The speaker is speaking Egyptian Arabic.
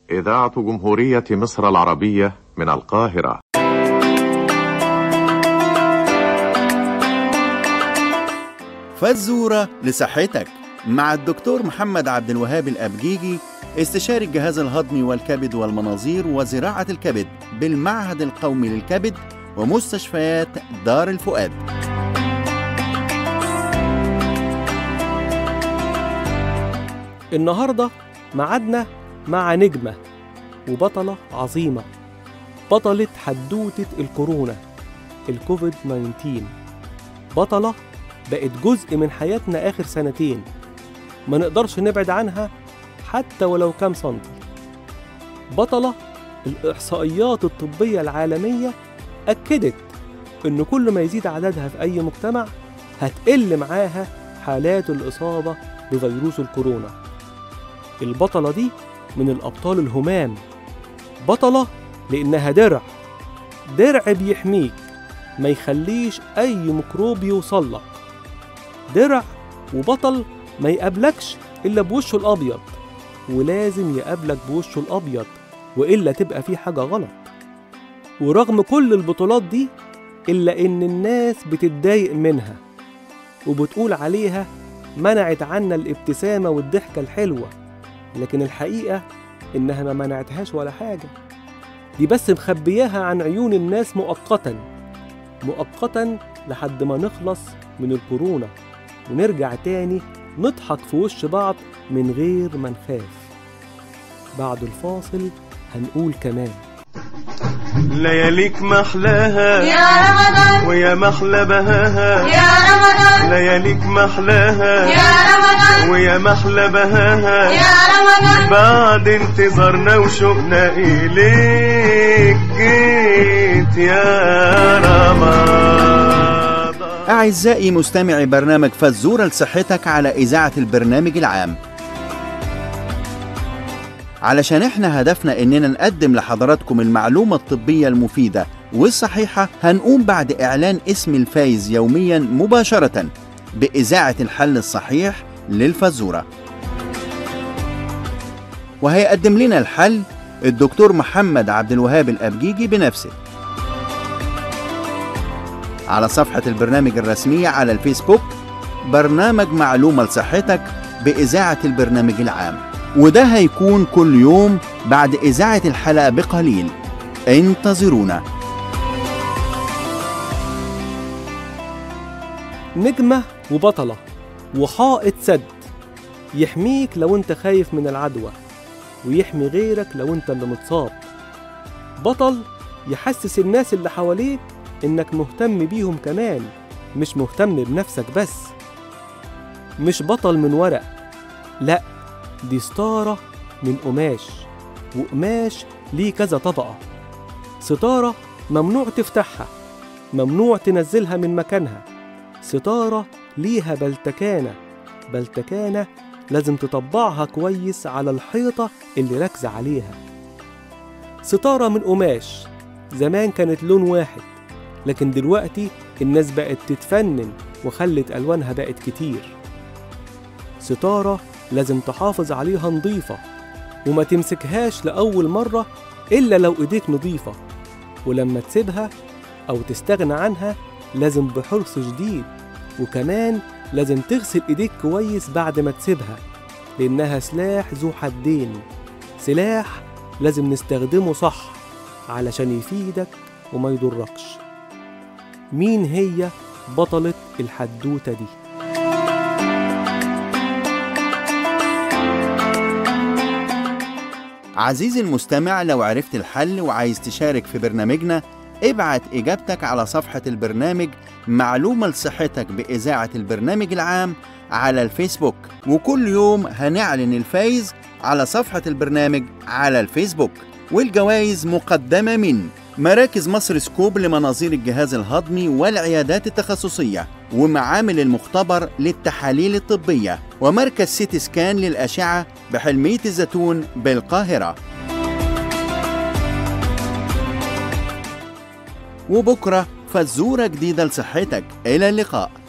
إذاعة جمهورية مصر العربية من القاهرة فزورة لصحتك مع الدكتور محمد عبد الوهاب الأبجيجي استشاري الجهاز الهضمي والكبد والمناظير وزراعة الكبد بالمعهد القومي للكبد ومستشفيات دار الفؤاد النهاردة معادنا مع نجمة وبطلة عظيمة بطلة حدوتة الكورونا الكوفيد 19 بطلة بقت جزء من حياتنا آخر سنتين ما نقدرش نبعد عنها حتى ولو كام سنتي بطلة الإحصائيات الطبية العالمية أكدت إن كل ما يزيد عددها في أي مجتمع هتقل معاها حالات الإصابة بفيروس الكورونا البطلة دي من الأبطال الهمام بطلة لأنها درع درع بيحميك ما يخليش أي ميكروب يوصل لك درع وبطل ما يقابلكش إلا بوشه الأبيض ولازم يقابلك بوشه الأبيض وإلا تبقى في حاجة غلط ورغم كل البطولات دي إلا إن الناس بتتضايق منها وبتقول عليها منعت عنا الابتسامة والضحكة الحلوة لكن الحقيقة إنها ما منعتهاش ولا حاجة دي بس مخبياها عن عيون الناس مؤقتا مؤقتا لحد ما نخلص من الكورونا ونرجع تاني نضحك في وش بعض من غير ما نخاف بعد الفاصل هنقول كمان لياليك محلاها يا رمضان ويا محلى بهاها يا رمضان لياليك محلاها يا رمضان ويا محلى بهاها يا رمضان بعد انتظارنا وشوقنا إليك جيت يا رمضان أعزائي مستمعي برنامج فزورة لصحتك على إذاعة البرنامج العام علشان احنا هدفنا اننا نقدم لحضراتكم المعلومة الطبية المفيدة والصحيحة هنقوم بعد اعلان اسم الفايز يوميا مباشرة بإذاعة الحل الصحيح للفزورة وهيقدم لنا الحل الدكتور محمد عبد الوهاب الأبجيجي بنفسه على صفحة البرنامج الرسمية على الفيسبوك برنامج معلومة لصحتك بإذاعة البرنامج العام وده هيكون كل يوم بعد إذاعة الحلقة بقليل انتظرونا نجمة وبطلة وحائط سد يحميك لو انت خايف من العدوى ويحمي غيرك لو انت اللي متصاب بطل يحسس الناس اللي حواليك انك مهتم بيهم كمان مش مهتم بنفسك بس مش بطل من ورق لا دي ستارة من قماش وقماش ليه كذا طبقة ستارة ممنوع تفتحها ممنوع تنزلها من مكانها ستارة ليها بلتكانة بلتكانة لازم تطبعها كويس على الحيطة اللي راكزة عليها ستارة من قماش زمان كانت لون واحد لكن دلوقتي الناس بقت تتفنن وخلت ألوانها بقت كتير ستارة لازم تحافظ عليها نظيفة وما تمسكهاش لأول مرة إلا لو إيديك نظيفة ولما تسيبها أو تستغنى عنها لازم بحرص شديد وكمان لازم تغسل إيديك كويس بعد ما تسيبها لأنها سلاح ذو حدين سلاح لازم نستخدمه صح علشان يفيدك وما يضركش مين هي بطلة الحدوتة دي؟ عزيزي المستمع لو عرفت الحل وعايز تشارك في برنامجنا ابعت إجابتك على صفحة البرنامج معلومة لصحتك بإذاعة البرنامج العام على الفيسبوك وكل يوم هنعلن الفايز على صفحة البرنامج على الفيسبوك والجوائز مقدمة من مراكز مصر سكوب لمناظير الجهاز الهضمي والعيادات التخصصية ومعامل المختبر للتحاليل الطبية ومركز سيتي سكان للأشعة بحلمية الزيتون بالقاهرة وبكرة فزورة جديدة لصحتك إلى اللقاء